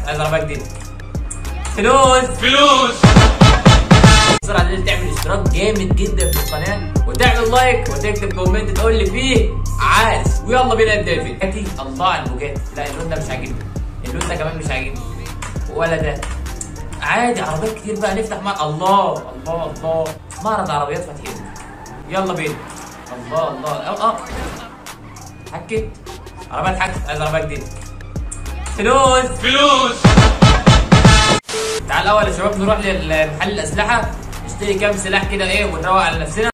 عايز عربيه جديده فلوس فلوس بسرعه اللي تعمل اشتراك جامد جدا في القناه وتعمل لايك وتكتب كومنت تقول لي فيه عاش ويلا بينا نبدا الفيديو بوجاتي الله على البوجاتي لا اللون ده مش عاجبني اللون ده كمان مش عاجبني ولا ده عادي عربيات كتير بقى نفتح مع الله الله الله معرض عربيات فاتحين يلا بينا الله الله اه اه حكت عربيه اتحكت عايز عربيه جديده فلوس فلوس تعال الاول يا شباب نروح لمحل الاسلحه نشتري كام سلاح كده ايه ونروق على نفسنا